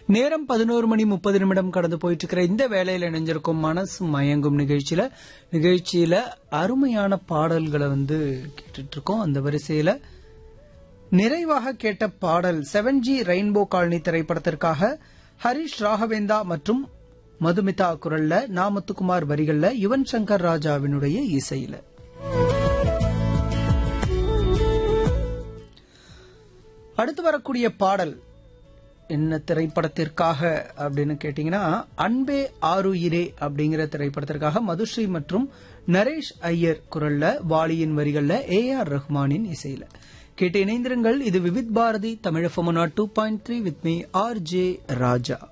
நேரம் பதினோரு மணி முப்பது நிமிடம் கடந்து போயிட்டு இருக்கிற இந்த வேலையில இணைஞ்சிருக்கும் மனசு மயங்கும் நிகழ்ச்சியில நிகழ்ச்சியில அருமையான பாடல்களை வந்து கேட்டுட்டு இருக்கோம் அந்த வரிசையில நிறைவாக கேட்ட பாடல் செவன் ஜி ரெயின்போ காலனி திரைப்படத்திற்காக ஹரிஷ் ராகவேந்தா மற்றும் மதுமிதா குரல்ல நாமத்துக்குமார் வரிகள்ல யுவன் சங்கர் ராஜாவினுடைய இசையில அடுத்து வரக்கூடிய பாடல் என்ன திரைப்படத்திற்காக அப்படின்னு கேட்டீங்கன்னா அன்பே ஆருயிரே அப்படிங்கிற திரைப்படத்திற்காக மதுஸ்ரீ மற்றும் நரேஷ் ஐயர் குரல்ல வாலியின் வரிகள்ல ஏ ஆர் ரஹ்மானின் இசையில கேட்டு இணைந்திருங்கள் இது Vividh Bharati Tamil two point three with me R J Raja